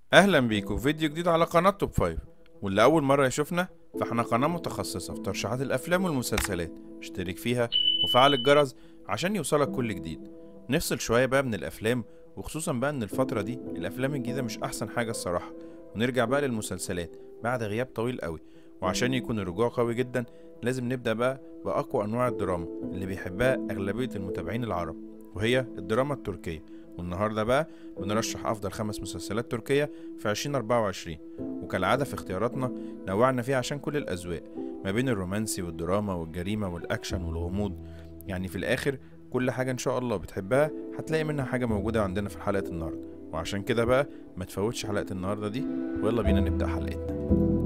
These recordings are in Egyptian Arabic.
اهلا بيكم في فيديو جديد على قناة توب فايف واللي اول مرة يشوفنا فاحنا قناة متخصصة في ترشيحات الافلام والمسلسلات اشترك فيها وفعل الجرس عشان يوصلك كل جديد نفصل شوية بقى من الافلام وخصوصا بقى ان الفترة دي الافلام الجديدة مش احسن حاجة الصراحة ونرجع بقى للمسلسلات بعد غياب طويل قوي وعشان يكون الرجوع قوي جدا لازم نبدأ بقى بأقوى أنواع الدراما اللي بيحبها أغلبية المتابعين العرب وهي الدراما التركية والنهاردة بقى بنرشح أفضل خمس مسلسلات تركية في 2024 وكالعادة في اختياراتنا نوعنا فيها عشان كل الأذواق ما بين الرومانسي والدراما والجريمة والأكشن والغموض يعني في الآخر كل حاجة إن شاء الله بتحبها هتلاقي منها حاجة موجودة عندنا في حلقة النهاردة وعشان كده بقى ما تفوتش حلقة النهاردة دي ويلا بينا نبدأ حلقتنا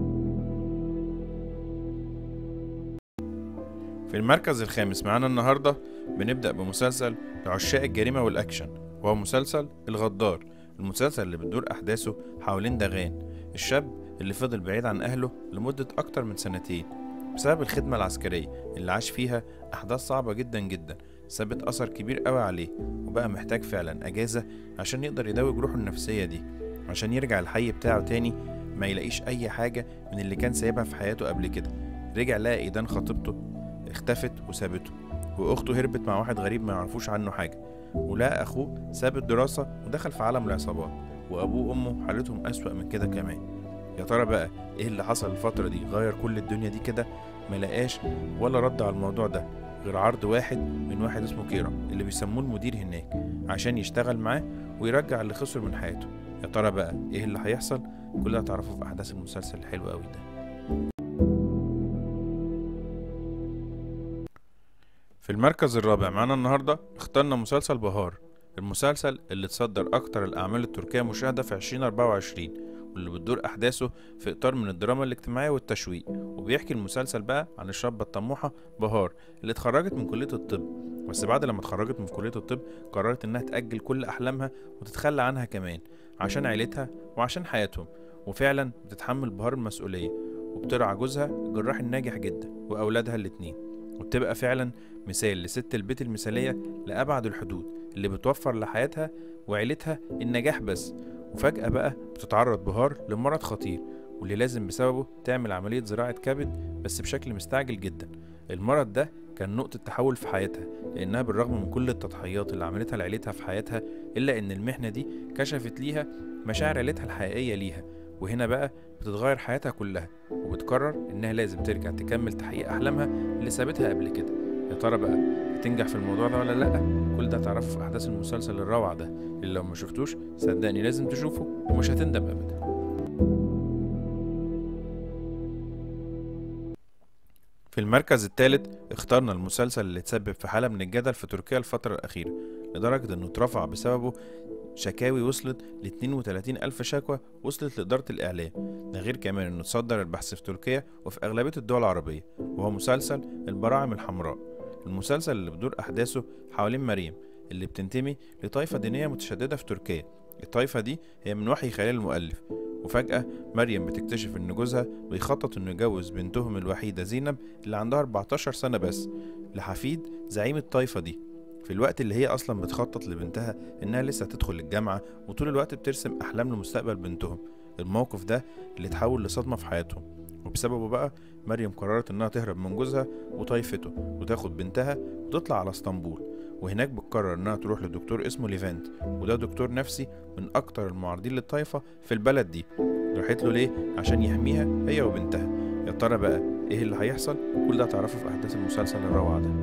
في المركز الخامس معانا النهاردة بنبدأ بمسلسل لعشاق الجريمة والأكشن وهو مسلسل الغدار المسلسل اللي بتدور أحداثه حوالين دغان الشاب اللي فضل بعيد عن أهله لمدة أكتر من سنتين بسبب الخدمة العسكرية اللي عاش فيها أحداث صعبة جدا جدا سابت أثر كبير قوي عليه وبقى محتاج فعلا أجازة عشان يقدر يداوي جروحه النفسية دي عشان يرجع الحي بتاعه تاني ما يلاقيش أي حاجة من اللي كان سايبها في حياته قبل كده رجع لقى إيدان خطيبته اختفت وسابته واخته هربت مع واحد غريب ما يعرفوش عنه حاجه ولقى اخوه ساب الدراسه ودخل في عالم العصابات وابوه وامه حالتهم اسوأ من كده كمان يا ترى بقى ايه اللي حصل الفتره دي غير كل الدنيا دي كده ما لقاش ولا رد على الموضوع ده غير عرض واحد من واحد اسمه كيرا اللي بيسموه المدير هناك عشان يشتغل معاه ويرجع اللي خسر من حياته يا ترى بقى ايه اللي هيحصل كل ده هتعرفه في احداث المسلسل الحلو قوي ده في المركز الرابع معانا النهاردة اخترنا مسلسل بهار المسلسل اللي تصدر أكتر الأعمال التركية مشاهدة في 2024 واللي بتدور أحداثه في إطار من الدراما الاجتماعية والتشويق وبيحكي المسلسل بقى عن الشابة الطموحة بهار اللي اتخرجت من كلية الطب بس بعد لما اتخرجت من كلية الطب قررت إنها تأجل كل أحلامها وتتخلى عنها كمان عشان عيلتها وعشان حياتهم وفعلا بتتحمل بهار المسؤولية وبترعى جوزها الجراح الناجح جدا وأولادها الاتنين وبتبقى فعلا مثال لست البيت المثالية لأبعد الحدود اللي بتوفر لحياتها وعيلتها النجاح بس وفجأة بقى بتتعرض بهار لمرض خطير واللي لازم بسببه تعمل عملية زراعة كبد بس بشكل مستعجل جدا المرض ده كان نقطة تحول في حياتها لأنها بالرغم من كل التضحيات اللي عملتها لعيلتها في حياتها إلا إن المحنة دي كشفت ليها مشاعر عيلتها الحقيقية ليها وهنا بقى بتتغير حياتها كلها وبتقرر إنها لازم ترجع تكمل تحقيق أحلامها اللي سابتها قبل كده يا ترى بقى هتنجح في الموضوع ده ولا لأ كل ده هتعرفه في أحداث المسلسل الروعة ده اللي لو ما شفتوش صدقني لازم تشوفه ومش هتندم أبدا في المركز الثالث اخترنا المسلسل اللي تسبب في حالة من الجدل في تركيا الفترة الأخيرة لدرجة إنه اترفع بسببه شكاوي وصلت ل 32 ألف شكوى وصلت لإدارة الإعلام ده غير كمان إنه تصدر البحث في تركيا وفي أغلبية الدول العربية وهو مسلسل البراعم الحمراء المسلسل اللي بتدور أحداثه حوالين مريم اللي بتنتمي لطائفة دينية متشددة في تركيا الطائفة دي هي من وحي خيال المؤلف وفجأة مريم بتكتشف إن جوزها بيخطط إنه يجوز بنتهم الوحيدة زينب اللي عندها 14 سنة بس لحفيد زعيم الطائفة دي في الوقت اللي هي أصلا بتخطط لبنتها إنها لسه تدخل الجامعة وطول الوقت بترسم أحلام لمستقبل بنتهم الموقف ده اللي اتحول لصدمة في حياتهم وبسببه بقى مريم قررت إنها تهرب من جوزها وطائفته وتاخد بنتها وتطلع على اسطنبول وهناك بتقرر إنها تروح لدكتور اسمه ليفانت وده دكتور نفسي من أكتر المعارضين للطائفة في البلد دي راحت له ليه عشان يحميها هي وبنتها يا ترى بقى ايه اللي هيحصل كل ده هتعرفه في احداث المسلسل الروعه ده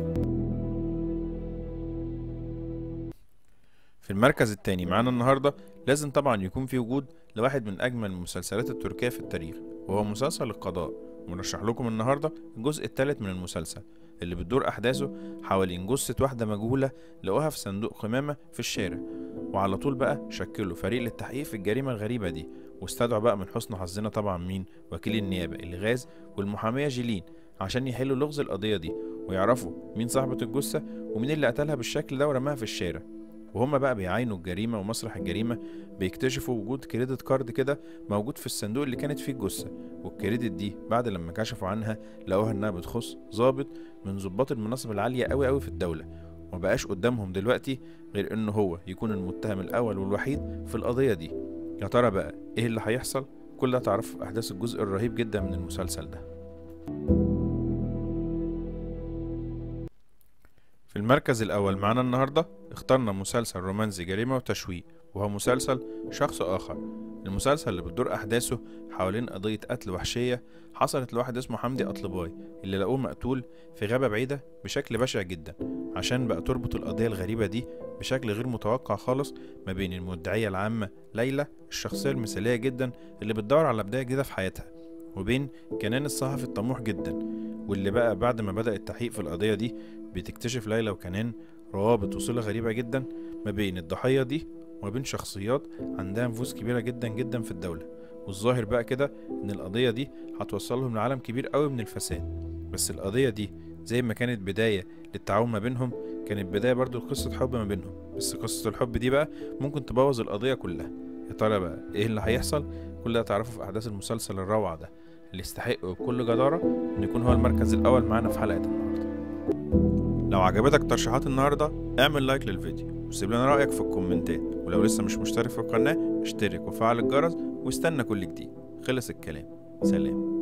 في المركز التاني معانا النهارده لازم طبعا يكون في وجود لواحد من اجمل المسلسلات التركيه في التاريخ وهو مسلسل القضاء ونرشح لكم النهارده الجزء الثالث من المسلسل اللي بتدور احداثه حوالين جثه واحده مجهوله لقوها في صندوق قمامه في الشارع وعلى طول بقى شكلوا فريق للتحقيق في الجريمه الغريبه دي واستدعوا بقى من حسن حظنا طبعا مين وكيل النيابه الغاز والمحاميه جيلين عشان يحلوا لغز القضيه دي ويعرفوا مين صاحبه الجثه ومين اللي قتلها بالشكل ده ورماها في الشارع وهما بقى بيعاينوا الجريمة ومسرح الجريمة بيكتشفوا وجود كريدت كارد كده موجود في الصندوق اللي كانت فيه الجثة والكريدت دي بعد لما كشفوا عنها لقوها انها بتخص ظابط من ضباط المناصب العالية قوي قوي في الدولة ومبقاش قدامهم دلوقتي غير انه هو يكون المتهم الاول والوحيد في القضية دي يا ترى بقى ايه اللي هيحصل كل ده تعرفه في احداث الجزء الرهيب جدا من المسلسل ده في المركز الأول معانا النهاردة اخترنا مسلسل رومانسي جريمة وتشويق وهو مسلسل شخص آخر المسلسل اللي بتدور أحداثه حوالين قضية قتل وحشية حصلت لواحد اسمه حمدي أطلباي اللي لقوه مقتول في غابة بعيدة بشكل بشع جدا عشان بقى تربط القضية الغريبة دي بشكل غير متوقع خالص ما بين المدعية العامة ليلى الشخصية المثالية جدا اللي بتدور على بداية جديدة في حياتها وبين كنان الصحفي الطموح جدا واللي بقى بعد ما بدأ التحقيق في القضية دي بتكتشف ليلى وكنان روابط وصلة غريبة جدا ما بين الضحية دي وما بين شخصيات عندها نفوذ كبيرة جدا جدا في الدولة والظاهر بقى كده ان القضية دي هتوصلهم لعالم كبير قوي من الفساد بس القضية دي زي ما كانت بداية للتعاون ما بينهم كانت بداية برضو لقصة حب ما بينهم بس قصة الحب دي بقى ممكن تبوظ القضية كلها يا ترى بقى ايه اللي هيحصل كل ده تعرفه في احداث المسلسل الروعة ده اللي يستحق بكل جدارة ان يكون هو المركز الاول معانا في حلقة النهاردة لو عجبتك ترشيحات النهاردة اعمل لايك للفيديو وسيب لنا رأيك في الكومنتات ولو لسه مش مشترك في القناة اشترك وفعل الجرس واستنى كل جديد خلص الكلام سلام